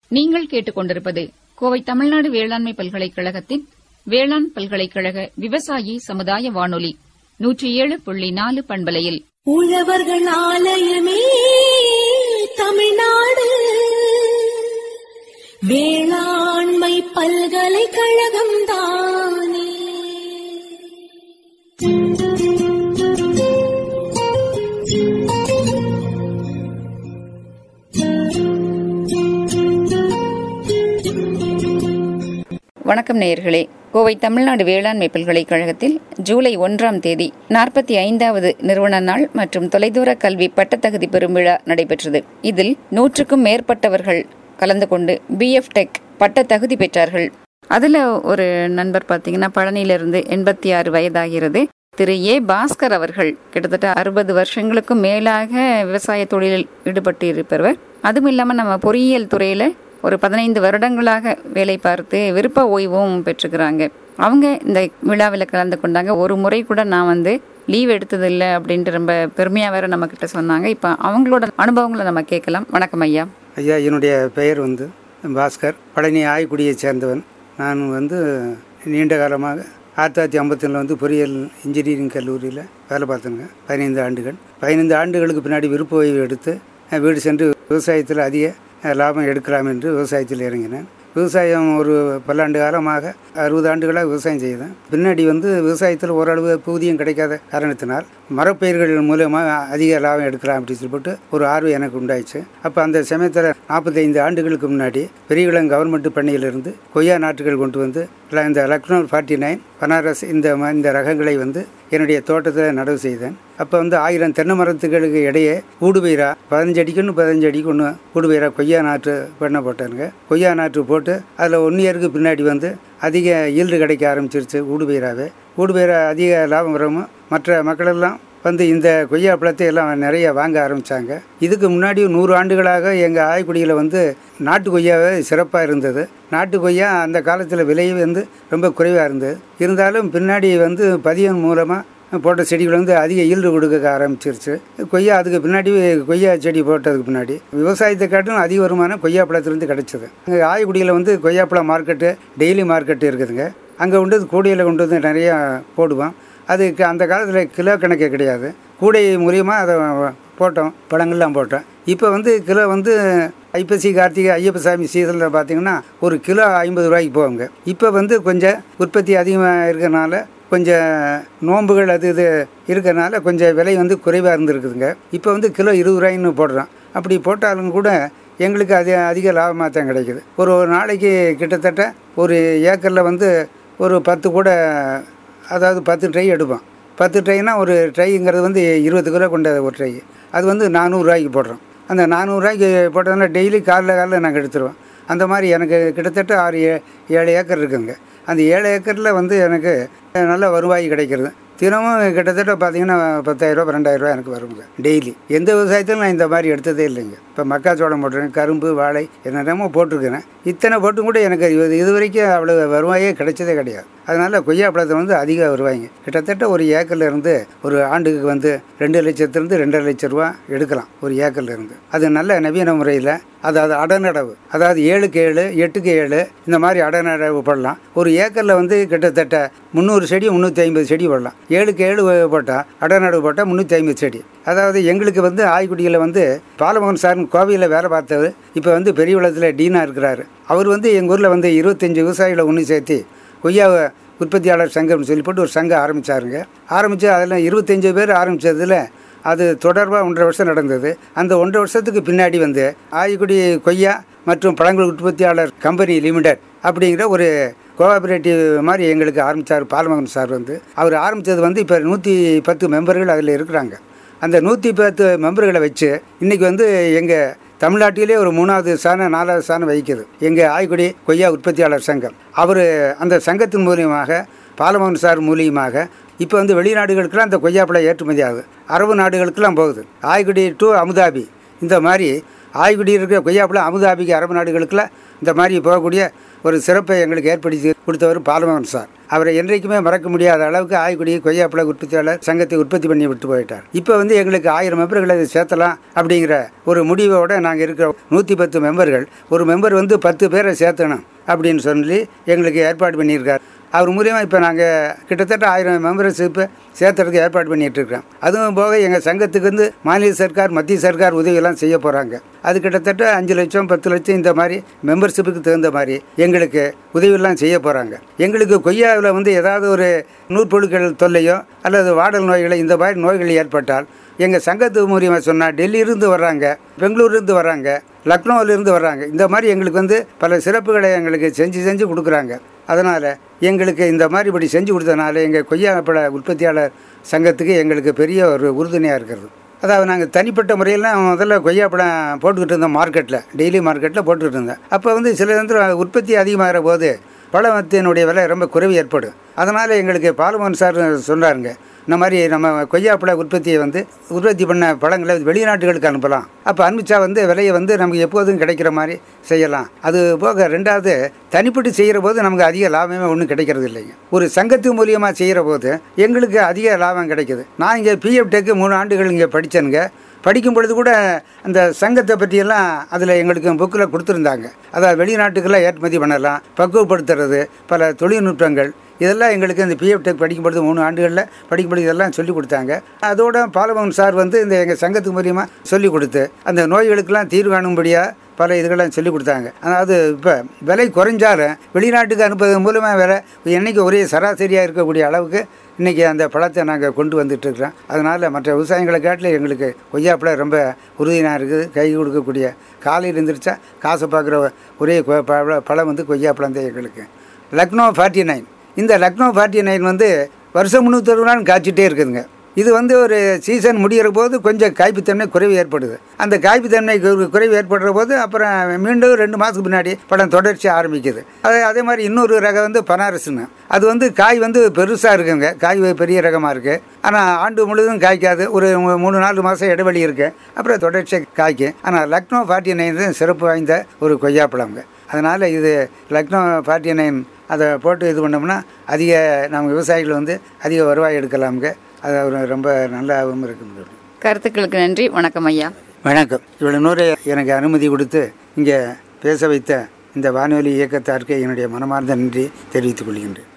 நீங்கள் கேட்டுக்கொண்டிருப்பது கோவை தமிழ்நாடு வேளாண்மை பல்கலைக்கழகத்தின் வேளாண் பல்கலைக்கழக விவசாயி சமுதாய வானொலி நூற்றி ஏழு புள்ளி நாலு பண்பலையில் உழவர்கள் ஆலயமே தமிழ்நாடு வேளாண்மை பல்கலைக்கழகம் தானே வணக்கம் நேயர்களே கோவை தமிழ்நாடு வேளாண்மை பல்கலைக்கழகத்தில் ஜூலை ஒன்றாம் தேதி நாற்பத்தி ஐந்தாவது நிறுவன நாள் மற்றும் தொலைதூர கல்வி பட்டத்தகுதி பெறும் விழா நடைபெற்றது இதில் நூற்றுக்கும் மேற்பட்டவர்கள் கலந்து கொண்டு பிஎஃப் டெக் பட்ட தகுதி பெற்றார்கள் அதுல ஒரு நண்பர் பாத்தீங்கன்னா பழனியிலிருந்து எண்பத்தி ஆறு வயதாகிறது திரு ஏ பாஸ்கர் அவர்கள் கிட்டத்தட்ட அறுபது வருஷங்களுக்கும் மேலாக விவசாய தொழிலில் ஈடுபட்டு இருப்பவர் அதுவும் இல்லாம நம்ம பொறியியல் துறையில ஒரு பதினைந்து வருடங்களாக வேலை பார்த்து விருப்ப ஓய்வும் பெற்றுக்கிறாங்க அவங்க இந்த விழாவில் கலந்து கொண்டாங்க ஒரு முறை கூட நான் வந்து லீவ் எடுத்ததில்லை அப்படின்ட்டு ரொம்ப பெருமையாக வேற நம்ம கிட்ட சொன்னாங்க இப்போ அவங்களோட அனுபவங்களை நம்ம கேட்கலாம் வணக்கம் ஐயா ஐயா என்னுடைய பெயர் வந்து பாஸ்கர் பழனி ஆய்க்குடியைச் சேர்ந்தவன் நான் வந்து நீண்ட காலமாக ஆயிரத்தி தொள்ளாயிரத்தி ஐம்பத்தில வந்து பொறியியல் இன்ஜினியரிங் கல்லூரியில் வேலை பார்த்துங்க பதினைந்து ஆண்டுகள் பதினைந்து ஆண்டுகளுக்கு பின்னாடி விருப்ப ஓய்வு எடுத்து அஹ், வீடு சென்று விவசாயத்தில் அதிக அஹ், லாபம் எடுக்கலாம் என்று விவசாயத்தில் இறங்கினேன் விவசாயம் ஒரு பல்லாண்டு காலமாக அறுபது ஆண்டுகளாக விவசாயம் செய்தேன் பின்னாடி வந்து விவசாயத்தில் ஓரளவு ஊதியம் கிடைக்காத காரணத்தினால் மரப்பயிர்கள் மூலமாக அதிக லாபம் எடுக்கலாம் அப்படின்னு சொல்லிட்டு ஒரு ஆர்வம் எனக்கு உண்டாயிடுச்சு அப்போ அந்த சமயத்தில் நாற்பத்தைந்து ஆண்டுகளுக்கு முன்னாடி பெரியகுளம் கவர்மெண்ட் பண்ணையிலிருந்து கொய்யா நாற்றுகள் கொண்டு வந்து ல- இந்த லக்னோ ஃபார்ட்டி நைன் பனாரஸ் இந்த ம- இந்த ரகங்களை வந்து என்னுடைய தோட்டத்தில் நடவு செய்தேன் அப்போ வந்து ஆயிரம் தென்னை மரத்துகளுக்கு இடையே ஊடுபயிரா பதினஞ்சு அடிக்கு ஒன்று பதினஞ்சு அடிக்கு ஒன்று ஊடுபயிரா கொய்யா நாற்று பண்ண போட்டானுங்க கொய்யா நாற்று போட்டு அதில் ஒன் இயருக்கு பின்னாடி வந்து அதிக ஈல்டு கிடைக்க ஆரம்பிச்சிருச்சு ஊடுபயிராவே ஊடுபயிரா அதிக லாபம் வரவும் மற்ற மக்களெல்லாம் வந்து இந்த கொய்யா பழத்தை எல்லாம் நிறைய வாங்க ஆரம்பித்தாங்க இதுக்கு முன்னாடி நூறு ஆண்டுகளாக எங்கள் ஆய்க்குடியில் வந்து நாட்டு கொய்யாவே சிறப்பாக இருந்தது நாட்டு கொய்யா அந்த காலத்தில் விலை வந்து ரொம்ப குறைவாக இருந்தது இருந்தாலும் பின்னாடி வந்து பதியம் மூலமாக போட்ட செடிகள் வந்து அதிக ஈல்டு கொடுக்க ஆரம்பிச்சிருச்சு கொய்யா அதுக்கு பின்னாடி கொய்யா செடி போட்டதுக்கு பின்னாடி விவசாயத்தை காட்டும் அதிக வருமானம் கொய்யா பழத்துலேருந்து கிடைச்சது எங்கள் ஆய்க்குடியில் வந்து கொய்யாப்பழம் மார்க்கெட்டு டெய்லி மார்க்கெட்டு இருக்குதுங்க அங்கே கொண்டு வந்து கூடையில் கொண்டு வந்து நிறையா போடுவோம் அதுக்கு அந்த காலத்தில் கிலோ கணக்கே கிடையாது கூடை மூலியமாக அதை போட்டோம் பழங்கள்லாம் போட்டோம் இப்போ வந்து கிலோ வந்து ஐப்பசி கார்த்திகை ஐயப்ப சாமி சீசனில் பார்த்தீங்கன்னா ஒரு கிலோ ஐம்பது ரூபாய்க்கு போவாங்க இப்போ வந்து கொஞ்சம் உற்பத்தி அதிகமாக இருக்கறனால கொஞ்சம் நோன்புகள் அது இது இருக்கறனால கொஞ்சம் விலை வந்து குறைவாக இருந்திருக்குதுங்க இப்போ வந்து கிலோ இருபது ரூபாய்ன்னு போடுறோம் அப்படி போட்டாலும் கூட எங்களுக்கு அது அதிக லாபமாக தான் கிடைக்குது ஒரு ஒரு நாளைக்கு கிட்டத்தட்ட ஒரு ஏக்கரில் வந்து ஒரு பத்து கூட அதாவது பத்து ட்ரை எடுப்போம் பத்து ட்ரைனா ஒரு ட்ரைங்கிறது வந்து இருபது கிலோ கொண்ட ஒரு ட்ரை அது வந்து நானூறுரூவாய்க்கு போடுறோம் அந்த நானூறுரூவாய்க்கு போட்டதுனால டெய்லி காலைல காலைல நாங்கள் எடுத்துருவோம் அந்த மாதிரி எனக்கு கிட்டத்தட்ட ஆறு ஏ ஏழு ஏக்கர் இருக்குங்க அந்த ஏழு ஏக்கரில் வந்து எனக்கு நல்ல வருவாய் கிடைக்கிறது தினமும் கிட்டத்தட்ட பார்த்தீங்கன்னா பத்தாயிரரூபா பன்னெண்டாயிரரூபா எனக்கு வருங்க டெய்லி எந்த விவசாயத்திலும் நான் இந்த மாதிரி எடுத்ததே இல்லைங்க இப்போ மக்காச்சோளம் போட்டிருக்கேன் கரும்பு வாழை என்னென்னமோ போட்டிருக்கிறேன் இத்தனை போட்டும் கூட எனக்கு இது இது வரைக்கும் அவ்வளோ வருவாயே கிடைச்சதே கிடையாது அதனால் கொய்யா பழத்தை வந்து அதிக வருவாய்ங்க கிட்டத்தட்ட ஒரு ஏக்கர்ல இருந்து ஒரு ஆண்டுக்கு வந்து ரெண்டு லட்சத்துலேருந்து ரெண்டரை லட்ச ரூபா எடுக்கலாம் ஒரு ஏக்கர்ல இருந்து அது நல்ல நவீன முறையில் அதாவது அடநடவு அதாவது ஏழுக்கு ஏழு எட்டுக்கு ஏழு இந்த மாதிரி அடநடவு போடலாம் ஒரு ஏக்கரில் வந்து கிட்டத்தட்ட முந்நூறு செடி முந்நூற்றி ஐம்பது செடி போடலாம் ஏழுக்கு ஏழு போட்டால் அடநடவு போட்டால் முந்நூற்றி ஐம்பது செடி அதாவது எங்களுக்கு வந்து ஆய்க்குடியில் வந்து பாலமோகன் சார் கோவையில் வேலை பார்த்தவர் இப்போ வந்து பெரியகுளத்தில் டீனா இருக்கிறாரு அவர் வந்து எங்கள் ஊரில் வந்து இருபத்தஞ்சி விவசாயிகளை ஒன்று சேர்த்து கொய்யா உற்பத்தியாளர் சங்கம்னு சொல்லி போட்டு ஒரு சங்கம் ஆரம்பித்தாருங்க ஆரம்பித்து அதில் இருபத்தஞ்சி பேர் ஆரம்பித்ததில் அது தொடர்பாக ஒன்றரை வருஷம் நடந்தது அந்த ஒன்றரை வருஷத்துக்கு பின்னாடி வந்து ஆய்க்குடி கொய்யா மற்றும் பழங்கள் உற்பத்தியாளர் கம்பெனி லிமிடெட் அப்படிங்கிற ஒரு கோஆபரேட்டிவ் மாதிரி எங்களுக்கு ஆரம்பித்தார் பாலமகன் சார் வந்து அவர் ஆரம்பித்தது வந்து இப்போ நூற்றி பத்து மெம்பர்கள் அதில் இருக்கிறாங்க அந்த நூற்றி பத்து மெம்பர்களை வச்சு இன்றைக்கி வந்து எங்கள் தமிழ்நாட்டிலே ஒரு மூணாவது ஸ்தானம் நாலாவது ஸ்தானம் வகிக்குது எங்கள் ஆய்க்குடி கொய்யா உற்பத்தியாளர் சங்கம் அவர் அந்த சங்கத்தின் மூலியமாக பாலமோகன் சார் மூலியமாக இப்போ வந்து வெளிநாடுகளுக்கெல்லாம் அந்த கொய்யாப்பழம் ஏற்றுமதி ஆகுது அரபு நாடுகளுக்கெல்லாம் போகுது ஆய்க்குடி டு அமுதாபி இந்த மாதிரி ஆய்குடி இருக்கிற கொய்யாப்பழம் அமுதாபிக்கு அரபு நாடுகளுக்குலாம் இந்த மாதிரி போகக்கூடிய ஒரு சிறப்பை எங்களுக்கு ஏற்படுத்தி கொடுத்தவர் பாலமகன் சார் அவரை என்றைக்குமே மறக்க முடியாத அளவுக்கு ஆய்குடி கொய்யாப்பழ உற்பத்தியாளர் சங்கத்தை உற்பத்தி பண்ணி விட்டு போயிட்டார் இப்போ வந்து எங்களுக்கு ஆயிரம் மெம்பர்களை இதை சேர்த்தலாம் அப்படிங்கிற ஒரு முடிவோடு நாங்கள் இருக்கிற நூற்றி பத்து மெம்பர்கள் ஒரு மெம்பர் வந்து பத்து பேரை சேர்த்தணும் அப்படின்னு சொல்லி எங்களுக்கு ஏற்பாடு பண்ணியிருக்கார் அவர் மூலியமாக இப்போ நாங்கள் கிட்டத்தட்ட ஆயிரம் மெம்பர்ஷிப்பு சேர்த்துறதுக்கு ஏற்பாடு பண்ணிட்டு இருக்கோம் அதுவும் போக எங்கள் சங்கத்துக்கு வந்து மாநில சர்க்கார் மத்திய சர்க்கார் உதவியெல்லாம் செய்ய போகிறாங்க அது கிட்டத்தட்ட அஞ்சு லட்சம் பத்து லட்சம் இந்த மாதிரி மெம்பர்ஷிப்புக்கு தகுந்த மாதிரி எங்களுக்கு உதவியெல்லாம் செய்ய போகிறாங்க எங்களுக்கு கொய்யாவில் வந்து ஏதாவது ஒரு நூற்பொழுக்கள் தொல்லையோ அல்லது வாடல் நோய்களை இந்த மாதிரி நோய்கள் ஏற்பட்டால் எங்கள் சங்கத்து மூலியமாக சொன்னால் டெல்லியிலிருந்து வர்றாங்க பெங்களூர்லேருந்து வர்றாங்க லக்னோவிலிருந்து வர்றாங்க இந்த மாதிரி எங்களுக்கு வந்து பல சிறப்புகளை எங்களுக்கு செஞ்சு செஞ்சு கொடுக்குறாங்க அதனால் எங்களுக்கு இந்த மாதிரி இப்படி செஞ்சு கொடுத்ததுனால எங்கள் கொய்யாப்பழ உற்பத்தியாளர் சங்கத்துக்கு எங்களுக்கு பெரிய ஒரு உறுதுணையாக இருக்கிறது அதாவது நாங்கள் தனிப்பட்ட முறையெல்லாம் முதல்ல கொய்யாப்பழம் போட்டுக்கிட்டு இருந்தோம் மார்க்கெட்டில் டெய்லி மார்க்கெட்டில் போட்டுக்கிட்டு இருந்தேன் அப்போ வந்து சில வந்து உற்பத்தி அதிகமாகிற போது பழத்தினுடைய விலை ரொம்ப குறைவு ஏற்படும் அதனால் எங்களுக்கு பாலமோகன் சார் சொன்னாருங்க இந்த மாதிரி நம்ம கொய்யாப்பழ உற்பத்தியை வந்து உற்பத்தி பண்ண பழங்களை வெளிநாட்டுகளுக்கு அனுப்பலாம் அப்போ அனுப்பிச்சா வந்து விலையை வந்து நமக்கு எப்போதும் கிடைக்கிற மாதிரி செய்யலாம் அது போக ரெண்டாவது தனிப்பட்டு செய்கிற போது நமக்கு அதிக லாபமே ஒன்றும் கிடைக்கிறது இல்லைங்க ஒரு சங்கத்து மூலியமாக செய்கிற போது எங்களுக்கு அதிக லாபம் கிடைக்குது நான் இங்கே பிஎஃப் டெக்கு மூணு ஆண்டுகள் இங்கே படித்தேனுங்க படிக்கும் பொழுது கூட அந்த சங்கத்தை பற்றியெல்லாம் அதில் எங்களுக்கு புக்கில் கொடுத்துருந்தாங்க அதாவது வெளிநாட்டுக்கெல்லாம் ஏற்றுமதி பண்ணலாம் பக்குவப்படுத்துறது பல தொழில்நுட்பங்கள் இதெல்லாம் எங்களுக்கு இந்த பிஎஃப் டெக் படிக்கும்பொழுது மூணு ஆண்டுகளில் படிக்கும்பொழுது இதெல்லாம் சொல்லி கொடுத்தாங்க அதோட பாலமகன் சார் வந்து இந்த எங்கள் சங்கத்து மூலியமாக சொல்லி கொடுத்து அந்த நோய்களுக்கெல்லாம் தீர்வு காணும்படியாக பல இதுகள்லாம் சொல்லி கொடுத்தாங்க அதாவது இப்போ விலை குறைஞ்சாலும் வெளிநாட்டுக்கு அனுப்புவதன் மூலமாக வேற என்னைக்கு ஒரே சராசரியாக இருக்கக்கூடிய அளவுக்கு இன்றைக்கி அந்த பழத்தை நாங்கள் கொண்டு வந்துட்டு இருக்கிறோம் அதனால் மற்ற விவசாயிகளை காட்டில் எங்களுக்கு கொய்யாப்பழம் ரொம்ப உறுதியாக இருக்குது கை கொடுக்கக்கூடிய காலையில் இருந்துருச்சா காசை பார்க்குற ஒரே கொ- பழ- பழம் வந்து கொய்யாப்பழம் தான் எங்களுக்கு லக்னோ ஃபார்ட்டி நைன் இந்த லக்னோ ஃபார்ட்டி நைன் வந்து வருஷம் முந்நூற்றறுபது நாள் காய்ச்சிட்டே இருக்குதுங்க இது வந்து ஒரு சீசன் முடிகிற போது கொஞ்சம் காய்ப்புத்தன்மை குறைவு ஏற்படுது அந்த காய்ப்புத்தன்மை கு- குறைவு ஏற்படுற போது அப்புறம் மீண்டும் ரெண்டு மாதத்துக்கு பின்னாடி படம் தொடர்ச்சி ஆரம்பிக்குது அதே அதே மாதிரி இன்னொரு ரகம் வந்து பனாரஸ்னு அது வந்து காய் வந்து பெருசாக இருக்குங்க காய் பெரிய ரகமாக இருக்குது ஆனால் ஆண்டு முழுவதும் காய்க்காது ஒரு மூ- மூணு நாலு மாதம் இடைவெளி இருக்குது அப்புறம் தொடர்ச்சியாக காய்க்கும் ஆனால் லக்னோ ஃபார்ட்டி நைன் சிறப்பு வாய்ந்த ஒரு கொய்யாப்பழங்க அதனால் இது லக்னோ ஃபார்ட்டி நைன் அதை போட்டு இது பண்ணோம்னா அதிக நம்ம விவசாயிகள் வந்து அதிக வருவாய் எடுக்கலாமுங்க அது ஒரு ரொம்ப நல்லாவும் இருக்கும் கருத்துக்களுக்கு நன்றி வணக்கம் ஐயா வணக்கம் இவ்வளோ நூறு எனக்கு அனுமதி கொடுத்து இங்கே பேச வைத்த இந்த வானொலி இயக்கத்தாருக்கு என்னுடைய மனமார்ந்த நன்றி தெரிவித்துக் கொள்கின்றேன்